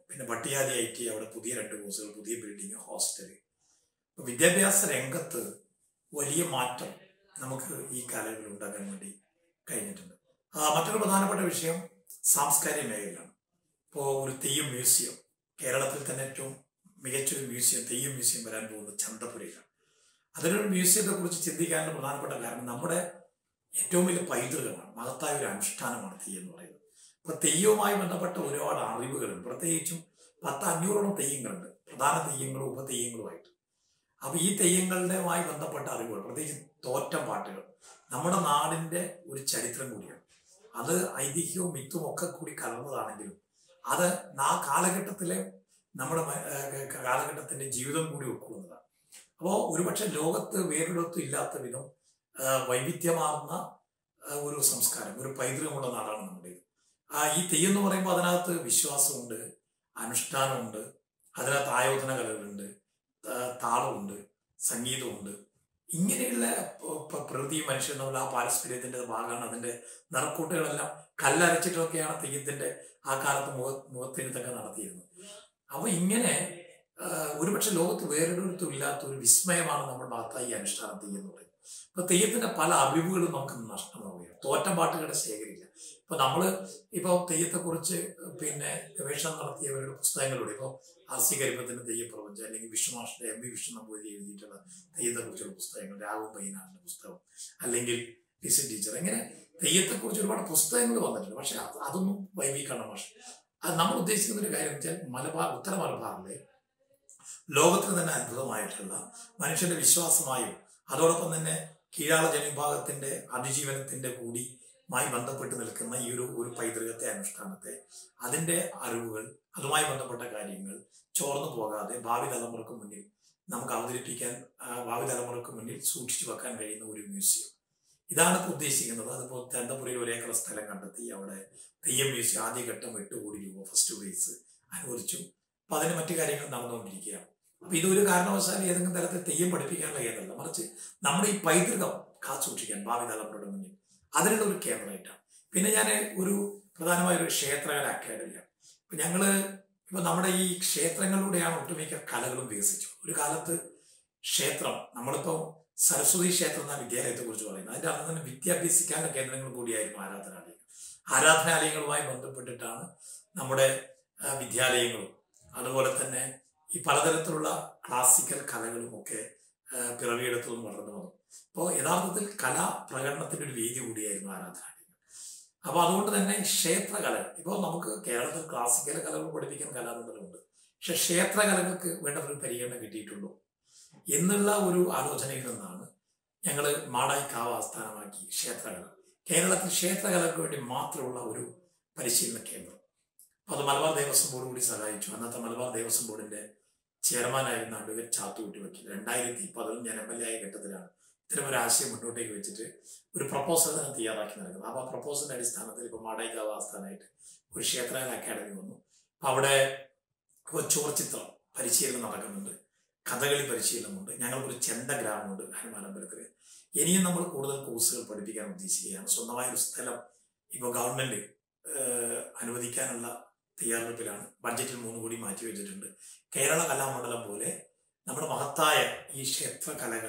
പിന്നെ പട്ടിയാതി ഐ ടി അവിടെ പുതിയ രണ്ട് കോഴ്സുകൾ പുതിയ ബിൽഡിംഗ് ഹോസ്റ്റൽ വിദ്യാഭ്യാസ രംഗത്ത് വലിയ മാറ്റം നമുക്ക് ഈ കാലങ്ങളിൽ ഉണ്ടാക്കാൻ വേണ്ടി കഴിഞ്ഞിട്ടുണ്ട് ആ, മറ്റൊരു പ്രധാനപ്പെട്ട വിഷയം സാംസ്കാരിക മേഖലയാണ് ഇപ്പോൾ ഒരു തെയ്യം മ്യൂസിയം കേരളത്തിൽ തന്നെ ഏറ്റവും മികച്ചൊരു മ്യൂസിയം തെയ്യം മ്യൂസിയം വരാൻ പോകുന്നത് ചന്തപുരയിലാണ് അതിനൊരു മ്യൂസിയത്തെ കുറിച്ച് ചിന്തിക്കാനുള്ള പ്രധാനപ്പെട്ട കാരണം നമ്മുടെ ഏറ്റവും വലിയ പൈതൃകമാണ് മഹത്തായ ഒരു അനുഷ്ഠാനമാണ് തെയ്യം എന്ന് പറയുന്നത് അപ്പൊ തെയ്യവുമായി ബന്ധപ്പെട്ട ഒരുപാട് അറിവുകളുണ്ട് പ്രത്യേകിച്ചും പത്ത് അഞ്ഞൂറോളം തെയ്യങ്ങളുണ്ട് പ്രധാന തെയ്യങ്ങളും ഉപതെയ്യങ്ങളുമായിട്ട് അപ്പൊ ഈ തെയ്യങ്ങളുടെയുമായി ബന്ധപ്പെട്ട അറിവുകൾ പ്രത്യേകിച്ച് തോറ്റം പാട്ടുകൾ നമ്മുടെ നാടിന്റെ ഒരു ചരിത്രം കൂടിയാണ് അത് ഐതിഹ്യവും മിത്തും ഒക്കെ കൂടി കലർന്നതാണെങ്കിലും അത് ആ കാലഘട്ടത്തിലെ നമ്മുടെ മ- ഏഹ് കാലഘട്ടത്തിന്റെ ജീവിതം കൂടി ഉൾക്കൊള്ളുന്നതാണ് അപ്പോൾ ഒരുപക്ഷെ ലോകത്ത് വേറൊരിടത്തും ഇല്ലാത്ത വിധം ഏഹ് വൈവിധ്യമാർന്ന ഏഹ് ഒരു സംസ്കാരം ഒരു പൈതൃകമുള്ള നാടാണ് നമ്മുടേത് ആ ഈ തെയ്യം എന്ന് പറയുമ്പോൾ അതിനകത്ത് വിശ്വാസമുണ്ട് അനുഷ്ഠാനമുണ്ട് അതിനകത്ത് ആയോധന കലകളുണ്ട് ആ, താളമുണ്ട് സംഗീതമുണ്ട് ഇങ്ങനെയുള്ള പ- പ- പ്രകൃതി മനുഷ്യൻ തമ്മിൽ ആ പാരസ്പര്യത്തിന്റെ ഭാഗമാണ് അതിന്റെ നിറക്കൂട്ടുകളെല്ലാം കല്ലരച്ചിട്ടൊക്കെയാണ് തെയ്യത്തിന്റെ ആ കാലത്ത് മുഖ മുഖത്തെഴുത്തൊക്കെ നടത്തിയിരുന്നത് അപ്പൊ ഇങ്ങനെ ആ, ഒരുപക്ഷെ ലോകത്ത് വേറൊരിടത്തും ഇല്ലാത്ത ഒരു വിസ്മയമാണ് നമ്മുടെ ഭാഗത്തായി ഈ അനുഷ്ഠാനം തെയ്യം എന്ന് പറയുന്നത് ഇപ്പൊ തെയ്യത്തിന്റെ പല അറിവുകളും നമുക്ക് നഷ്ടമാവുകയാണ് തോറ്റം പാട്ടുകളുടെ ശേഖരില്ല ഇപ്പൊ നമ്മള് ഇപ്പൊ തെയ്യത്തെ കുറിച്ച് പിന്നെ ഗവേഷണം നടത്തിയവരുടെ പുസ്തകങ്ങളിലൂടെ ഇപ്പൊ ആർ സി കരിമത്തിന്റെ തെയ്യപ്രപഞ്ചം അല്ലെങ്കിൽ വിഷ്ണുമാഷിന്റെ എം വി വിഷ്ണു നമ്പൂതിരി എഴുതിയിട്ടുള്ള തെയ്യത്തെ കുറിച്ചുള്ള പുസ്തകങ്ങൾ രാഘവൻ പയ്യനാടിന്റെ പുസ്തകം അല്ലെങ്കിൽ ലിസൺ ടീച്ചർ ഇങ്ങനെ തെയ്യത്തെ കുറിച്ച് ഒരുപാട് പുസ്തകങ്ങൾ വന്നിട്ടുണ്ട് പക്ഷെ അത് അതൊന്നും വൈവിക്കണം പക്ഷെ അത് നമ്മൾ ഉദ്ദേശിക്കുന്ന ഒരു കാര്യം വെച്ചാൽ മലബാർ ഉത്തര മലബാറിലെ ലോകത്തിന് തന്നെ അത്ഭുതമായിട്ടുള്ള മനുഷ്യന്റെ വിശ്വാസമായും അതോടൊപ്പം തന്നെ കീഴാള ജനവിഭാഗത്തിന്റെ അതിജീവനത്തിന്റെ കൂടി മായി ബന്ധപ്പെട്ട് നിൽക്കുന്ന ഈ ഒരു ഒരു പൈതൃകത്തെ അനുഷ്ഠാനത്തെ അതിന്റെ അറിവുകൾ അതുമായി ബന്ധപ്പെട്ട കാര്യങ്ങൾ ചോർന്നു പോകാതെ ഭാവി തലമുറക്ക് മുന്നിൽ നമുക്ക് അവതരിപ്പിക്കാൻ ആ, ഭാവി തലമുറക്ക് മുന്നിൽ സൂക്ഷിച്ചു വെക്കാൻ കഴിയുന്ന ഒരു മ്യൂസിയം ഇതാണ് ഇപ്പോൾ ഉദ്ദേശിക്കുന്നത് അതിപ്പോൾ ചന്തപുരയിൽ ഒരു ഏക്കർ സ്ഥലം കണ്ടെത്തി അവിടെ തെയ്യം മ്യൂസിയം ആദ്യഘട്ടം എട്ട് കോടി രൂപ ഫസ്റ്റ് ഫേസ് അനുവദിച്ചു അപ്പൊ അതിന് മറ്റു കാര്യങ്ങൾ നടന്നുകൊണ്ടിരിക്കുകയാണ് അപ്പൊ ഇതൊരു കാരണവശാലും ഏതെങ്കിലും തരത്തിൽ തെയ്യം പഠിപ്പിക്കാനുള്ള കേന്ദ്രമല്ല മറിച്ച് നമ്മുടെ ഈ പൈതൃകം കാത്തുസൂക്ഷിക്കാൻ ഭാവി തലമുറയുടെ മുന്നിൽ അതിനുള്ള ഒരു കേന്ദ്രമായിട്ടാണ് പിന്നെ ഞാൻ ഒരു പ്രധാനമായ ഒരു ക്ഷേത്രകല അക്കാദമിയാണ് ഇപ്പൊ ഞങ്ങള് ഇപ്പൊ നമ്മുടെ ഈ ക്ഷേത്രങ്ങളിലൂടെയാണ് ഒട്ടുമിക്ക കലകളും വികസിച്ചത് ഒരു കാലത്ത് ക്ഷേത്രം നമ്മളിപ്പോ സരസ്വതി ക്ഷേത്രം എന്ന വിദ്യാലയത്തെ കുറിച്ച് പറയുന്നത് അതിന്റെ അർത്ഥം തന്നെ വിദ്യാഭ്യസിക്കാനുള്ള കേന്ദ്രങ്ങൾ കൂടിയായിരുന്നു ആരാധനാലയം ആരാധനാലയങ്ങളുമായി ബന്ധപ്പെട്ടിട്ടാണ് നമ്മുടെ ആ, വിദ്യാലയങ്ങളും അതുപോലെ തന്നെ ഈ പലതരത്തിലുള്ള ക്ലാസിക്കൽ കലകളും ഒക്കെ ആ, പിറവിയെടുത്തതും വളർന്നു വന്നു അപ്പോൾ യഥാർത്ഥത്തിൽ കലാ പ്രകടനത്തിന്റെ ഒരു വേദി കൂടിയായിരുന്നു ആരാധനാലയം അപ്പൊ അതുകൊണ്ട് തന്നെ ക്ഷേത്രകല ഇപ്പോൾ നമുക്ക് കേരളത്തിൽ ക്ലാസിക്കൽ കലകൾ പഠിപ്പിക്കാൻ കലാമണ്ഡലമുണ്ട് പക്ഷെ ക്ഷേത്രകലകൾക്ക് വേണ്ട ഒരു പരിഗണന കിട്ടിയിട്ടുള്ളൂ എന്നുള്ള ഒരു ആലോചനയിൽ നിന്നാണ് ഞങ്ങൾ മാടായിക്കാവ് ആസ്ഥാനമാക്കി ക്ഷേത്രകല കേരളത്തിൽ ക്ഷേത്രകലയ്ക്ക് വേണ്ടി മാത്രമുള്ള ഒരു പരിശീലന കേന്ദ്രം അപ്പൊ അത് മലബാർ ദേവസ്വം ബോർഡ് കൂടി സഹായിച്ചു അന്നത്തെ മലബാർ ദേവസ്വം ബോർഡിന്റെ ചെയർമാനായിരുന്ന അഡ്വക്കേറ്റ് ചാത്തുകുട്ടി വക്കീൽ രണ്ടായിരത്തി പതിനൊന്ന് ഞാൻ എം എൽ എ ആയ ഘട്ടത്തിലാണ് ഇത്തരം ഒരു ആശയം മുന്നോട്ടേക്ക് വെച്ചിട്ട് ഒരു പ്രപ്പോസൽ തന്നെ തയ്യാറാക്കി നൽകുന്നത് അപ്പോൾ ആ പ്രപ്പോസലിന്റെ അടിസ്ഥാനത്തിൽ ഇപ്പോൾ മാടായിക്കാവ് ആസ്ഥാനമായിട്ട് ഒരു ക്ഷേത്രകല അക്കാദമി വന്നു അപ്പൊ അവിടെ ഇപ്പോൾ ചോർച്ചിത്രം പരിശീലനം നടക്കുന്നുണ്ട് കഥകളി പരിശീലനമുണ്ട് ഞങ്ങൾക്കൊരു ചെണ്ട ഗ്രാമമുണ്ട് ഹനുമാനമ്പലത്തിൽ ഇനിയും നമ്മൾ കൂടുതൽ കോഴ്സുകൾ പഠിപ്പിക്കാൻ ഉദ്ദേശിക്കുകയാണ് സ്വന്തമായ ഒരു സ്ഥലം ഇപ്പോൾ ഗവൺമെന്റ് ഏഹ്, അനുവദിക്കാനുള്ള തയ്യാറെടുപ്പിലാണ് ബഡ്ജറ്റിൽ മൂന്ന് കോടി മാറ്റി വെച്ചിട്ടുണ്ട് കേരള കലാമണ്ഡലം പോലെ നമ്മുടെ മഹത്തായ ഈ ക്ഷേത്ര കലകൾ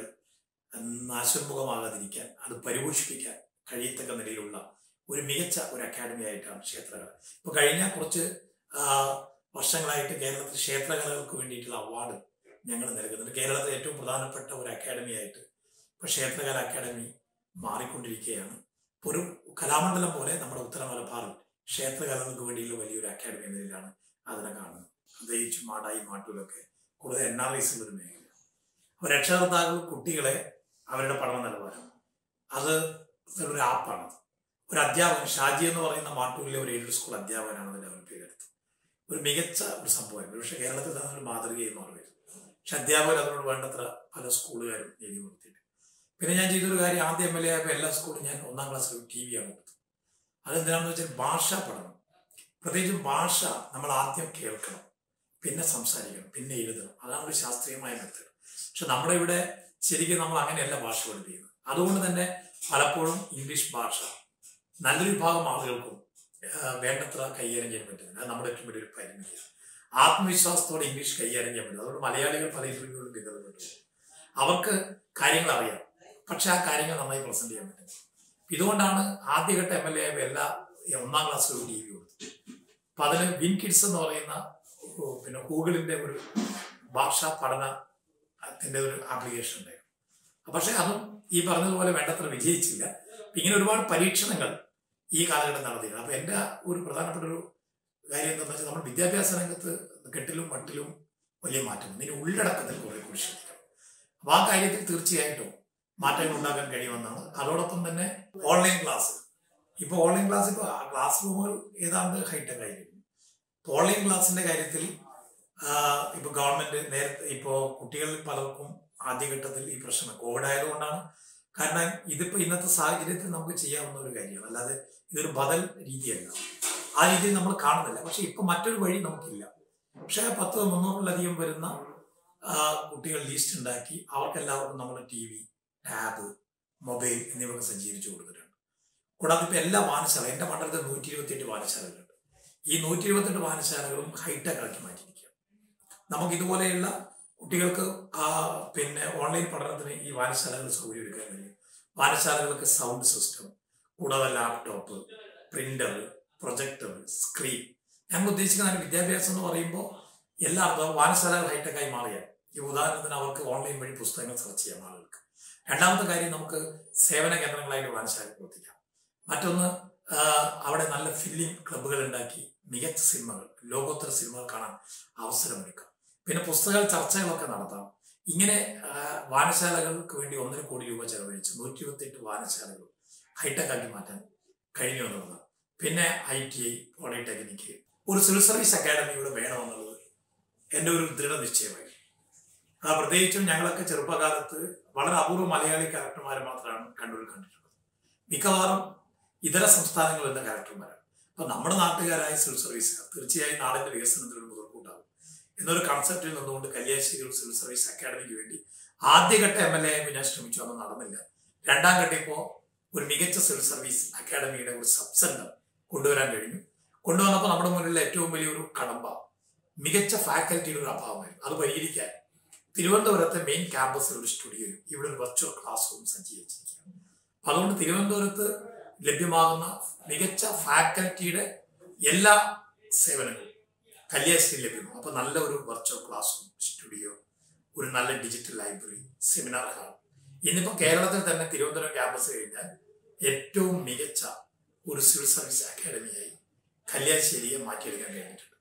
നാശോന്മുഖമാകാതിരിക്കാൻ അത് പരിപോഷിപ്പിക്കാൻ കഴിയത്തക്ക നിലയിലുള്ള ഒരു മികച്ച ഒരു അക്കാദമി ആയിട്ടാണ് ക്ഷേത്രകല ഇപ്പൊ കഴിഞ്ഞ കുറച്ച് ആ, വർഷങ്ങളായിട്ട് കേരളത്തിൽ ക്ഷേത്രകലകൾക്ക് വേണ്ടിയിട്ടുള്ള അവാർഡ് ഞങ്ങൾ നൽകുന്നുണ്ട് കേരളത്തിലെ ഏറ്റവും പ്രധാനപ്പെട്ട ഒരു അക്കാദമി ആയിട്ട് ഇപ്പൊ ക്ഷേത്രകല അക്കാദമി മാറിക്കൊണ്ടിരിക്കുകയാണ് ഇപ്പൊ ഒരു കലാമണ്ഡലം പോലെ നമ്മുടെ ഉത്തര മലബാറിൽ ക്ഷേത്രകലകൾക്ക് വേണ്ടിയുള്ള വലിയൊരു അക്കാദമി എന്ന നിലയിലാണ് അതിനെ കാണുന്നത് പ്രത്യേകിച്ച് മാടായി മാട്ടൂലൊക്കെ കൂടുതൽ എൻ ആർ ഐസ് ഒരു മേഖല അപ്പൊ രക്ഷകർത്താക്കൾ കുട്ടികളെ അവരുടെ പഠന നിലവാരം അത് ഒരു ആപ്പാണ് ഒരു അധ്യാപകൻ ഷാജി എന്ന് പറയുന്ന മാട്ടൂരിലെ ഒരു എയ്ഡഡ് സ്കൂൾ അധ്യാപകനാണ് അത് ഡെവലപ്പ് ചെയ്തെടുത്തത് ഒരു മികച്ച ഒരു സംഭവമായിരുന്നു പക്ഷെ കേരളത്തിൽ തന്നെ ഒരു മാതൃകയായി മാറുമായിരുന്നു പക്ഷെ അധ്യാപകർ അതിനോട് വേണ്ടത്ര പല സ്കൂളുകാരും നീതി കൊടുത്തിട്ട് പിന്നെ ഞാൻ ചെയ്തൊരു കാര്യം ആദ്യം എം എൽ എ ആയപ്പോൾ എല്ലാ സ്കൂളും ഞാൻ ഒന്നാം ക്ലാസ്സിൽ ടി വി ആണ് കൊടുത്തത് അതെന്തിനാണെന്ന് വെച്ചാൽ ഭാഷാ പഠനം പ്രത്യേകിച്ചും ഭാഷ നമ്മൾ ആദ്യം കേൾക്കണം പിന്നെ സംസാരിക്കണം പിന്നെ എഴുതണം അതാണ് ഒരു ശാസ്ത്രീയമായ മെത്തേഡ് പക്ഷെ നമ്മുടെ ഇവിടെ ശരിക്കും നമ്മൾ അങ്ങനെയല്ല ഭാഷ പഠിപ്പിക്കുന്നത് അതുകൊണ്ട് തന്നെ പലപ്പോഴും ഇംഗ്ലീഷ് ഭാഷ നല്ലൊരു വിഭാഗം ആളുകൾക്കും ആ, വേണ്ടത്ര കൈകാര്യം ചെയ്യാൻ പറ്റുന്നില്ല അത് നമ്മുടെ ഏറ്റവും വലിയൊരു പരിമിതിയാണ് ആത്മവിശ്വാസത്തോടെ ഇംഗ്ലീഷ് കൈകാര്യം ചെയ്യാൻ പറ്റും അതുകൊണ്ട് മലയാളികൾ പല ഇന്റർവ്യൂകളും കിട്ടുന്നുണ്ട് അവർക്ക് കാര്യങ്ങൾ അറിയാം പക്ഷെ ആ കാര്യങ്ങൾ നന്നായി പ്രസന്റ് ചെയ്യാൻ പറ്റും ഇതുകൊണ്ടാണ് ആദ്യഘട്ട എം എൽ എ എല്ലാ ഒന്നാം ക്ലാസ്സിൽ ടി വി കൊടുത്തു അപ്പൊ അതിന് വിൻ കിഡ്സ് എന്ന് പറയുന്ന ഓ, പിന്നെ ഗൂഗിളിന്റെ ഒരു ഭാഷാ പഠനത്തിന്റെ ഒരു ആപ്ലിക്കേഷൻ ഉണ്ടായിരുന്നു പക്ഷെ അതും ഈ പറഞ്ഞതുപോലെ വേണ്ടത്ര വിജയിച്ചില്ല അപ്പൊ ഇങ്ങനെ ഒരുപാട് പരീക്ഷണങ്ങൾ ഈ കാലഘട്ടം നടത്തിയിരുന്നു അപ്പൊ എൻ്റെ ഒരു പ്രധാനപ്പെട്ട ഒരു കാര്യം എന്താണെന്ന് വെച്ചാൽ നമ്മൾ വിദ്യാഭ്യാസ രംഗത്ത് കെട്ടിലും മട്ടിലും വലിയ മാറ്റം വന്നു. ഇനി ഉള്ളടക്കത്തിൽ കുറെ കൂടി ശ്രദ്ധിക്കണം അപ്പൊ ആ കാര്യത്തിൽ തീർച്ചയായിട്ടും മാറ്റങ്ങൾ ഉണ്ടാക്കാൻ കഴിയുമെന്നാണ് അതോടൊപ്പം തന്നെ ഓൺലൈൻ ക്ലാസ് ഇപ്പൊ ഓൺലൈൻ ക്ലാസ് ഇപ്പൊ ക്ലാസ് റൂമുകൾ ഏതാണ്ട് ഹൈടെക് ആയിരിക്കും ഓൺലൈൻ ക്ലാസിന്റെ കാര്യത്തിൽ ആ, ഇപ്പൊ ഗവൺമെന്റ് നേരത്തെ ഇപ്പോ കുട്ടികളിൽ പലർക്കും ആദ്യഘട്ടത്തിൽ ഈ പ്രശ്നം കോവിഡ് ആയതുകൊണ്ടാണ് കാരണം ഇതിപ്പോ ഇന്നത്തെ സാഹചര്യത്തിൽ നമുക്ക് ചെയ്യാവുന്ന ഒരു കാര്യമാണ് അല്ലാതെ ഇതൊരു ബദൽ രീതിയല്ല ആ രീതിയിൽ നമ്മൾ കാണുന്നില്ല പക്ഷെ ഇപ്പൊ മറ്റൊരു വഴി നമുക്കില്ല പക്ഷെ പത്ത് മുന്നൂറിലധികം വരുന്ന ആ, കുട്ടികൾ ലിസ്റ്റ് ഉണ്ടാക്കി അവർക്കെല്ലാവർക്കും നമ്മൾ ടി വി ടാബ് മൊബൈൽ എന്നിവ സജ്ജീകരിച്ചു കൊടുത്തിട്ടുണ്ട് കൂടാതെ ഇപ്പൊ എല്ലാ വായനശാല എന്റെ മണ്ഡലത്തിൽ നൂറ്റി ഇരുപത്തിയെട്ട് വായനശാലകളുണ്ട് ഈ നൂറ്റി ഇരുപത്തെട്ട് വായനശാലകളും ഹൈടെക് ആക്കി മാറ്റിയിരിക്കുക നമുക്ക് ഇതുപോലെയുള്ള കുട്ടികൾക്ക് ആ പിന്നെ ഓൺലൈൻ പഠനത്തിന് ഈ വായനശാലകൾ സൗകര്യം എടുക്കാൻ കഴിയും വായനശാലകൾക്ക് സൗണ്ട് സിസ്റ്റം കൂടാതെ ലാപ്ടോപ്പ് പ്രിന്റർ പ്രൊജക്ടർ സ്ക്രീൻ ഞങ്ങൾ ഉദ്ദേശിക്കുന്ന ഒരു വിദ്യാഭ്യാസം എന്ന് പറയുമ്പോൾ എല്ലാ അർത്ഥവും വായനശാലകൾ ഹൈടെക്കായി മാറിയാണ് ഈ ഉദാഹരണത്തിന് അവർക്ക് ഓൺലൈൻ വഴി പുസ്തകങ്ങൾ സെർച്ച് ചെയ്യാം ആളുകൾക്ക് രണ്ടാമത്തെ കാര്യം നമുക്ക് സേവന കേന്ദ്രങ്ങളായിട്ട് വായനശാല പ്രവർത്തിക്കാം മറ്റൊന്ന് ആ, അവിടെ നല്ല ഫിലിം ക്ലബ്ബുകൾ ഉണ്ടാക്കി മികച്ച സിനിമകൾ ലോകോത്തര സിനിമകൾ കാണാൻ അവസരമൊരുക്കാം പിന്നെ പുസ്തക ചർച്ചകളൊക്കെ നടത്താം ഇങ്ങനെ ആ, വായനശാലകൾക്ക് വേണ്ടി ഒന്നര കോടി രൂപ ചെലവഴിച്ച് നൂറ്റി ഇരുപത്തിയെട്ട് വായനശാലകൾ ഹൈടെക് ആക്കി മാറ്റാൻ കഴിഞ്ഞു എന്നുള്ളതാണ് പിന്നെ ഐ ടി ഐ പോളിടെക്നിക്ക് ഒരു സിവിൽ സർവീസ് അക്കാഡമി ഇവിടെ വേണമെന്നുള്ളത് എൻ്റെ ഒരു ദൃഢനിശ്ചയമായി ആ പ്രത്യേകിച്ചും ഞങ്ങളൊക്കെ ചെറുപ്പകാലത്ത് വളരെ അപൂർവ മലയാളി ക്യാരക്ടർമാരെ മാത്രമാണ് കണ്ണൂരിൽ കണ്ടിട്ടുള്ളത് മിക്കവാറും ഇതര സംസ്ഥാനങ്ങളിലെ ക്യാരക്ടർമാരാണ് അപ്പൊ നമ്മുടെ നാട്ടുകാരായ സിവിൽ സർവീസുകാർ തീർച്ചയായും നാടിന്റെ വികസനത്തിന് ഒരു മുതൽക്കൂട്ടാകും എന്നൊരു കൺസെപ്റ്റിൽ നിന്നുകൊണ്ട് കല്യാശ്ശേരി ഒരു സിവിൽ സർവീസ് അക്കാഡമിക്ക് വേണ്ടി ആദ്യഘട്ട എം എൽ എ ഞാൻ ശ്രമിച്ചു അന്ന് നടന്നില്ല രണ്ടാം ഘട്ടം ഇപ്പോൾ ഒരു മികച്ച സിവിൽ സർവീസ് അക്കാഡമിയുടെ ഒരു സബ് സെന്റർ കൊണ്ടുവരാൻ കഴിഞ്ഞു കൊണ്ടുവന്നപ്പോൾ നമ്മുടെ മുന്നിലുള്ള ഏറ്റവും വലിയൊരു കടമ്പ മികച്ച ഫാക്കൽറ്റിയുടെ ഒരു അഭാവമായിരുന്നു അത് പരിഹരിക്കാൻ തിരുവനന്തപുരത്തെ മെയിൻ ക്യാമ്പസിൽ ഒരു സ്റ്റുഡിയോയും ഇവിടെ ഒരു വെർച്വൽ ക്ലാസ് റൂം സജ്ജീകരിച്ചിരിക്കുകയാണ് അപ്പൊ അതുകൊണ്ട് തിരുവനന്തപുരത്ത് ലഭ്യമാകുന്ന മികച്ച ഫാക്കൽറ്റിയുടെ എല്ലാ സേവനങ്ങളും കല്യാശ്ശേരി ലഭ്യമാണ് അപ്പൊ നല്ല ഒരു വെർച്വൽ ക്ലാസ് റൂം സ്റ്റുഡിയോ ഒരു നല്ല ഡിജിറ്റൽ ലൈബ്രറി സെമിനാർ ഹാൾ ഇന്നിപ്പോ കേരളത്തിൽ തന്നെ തിരുവനന്തപുരം ക്യാമ്പസ് കഴിഞ്ഞാൽ ഏറ്റവും മികച്ച ഒരു സിവിൽ സർവീസ് അക്കാഡമിയായി കല്യാശ്ശേരിയെ മാറ്റിയെടുക്കാൻ കഴിഞ്ഞിട്ടുണ്ട്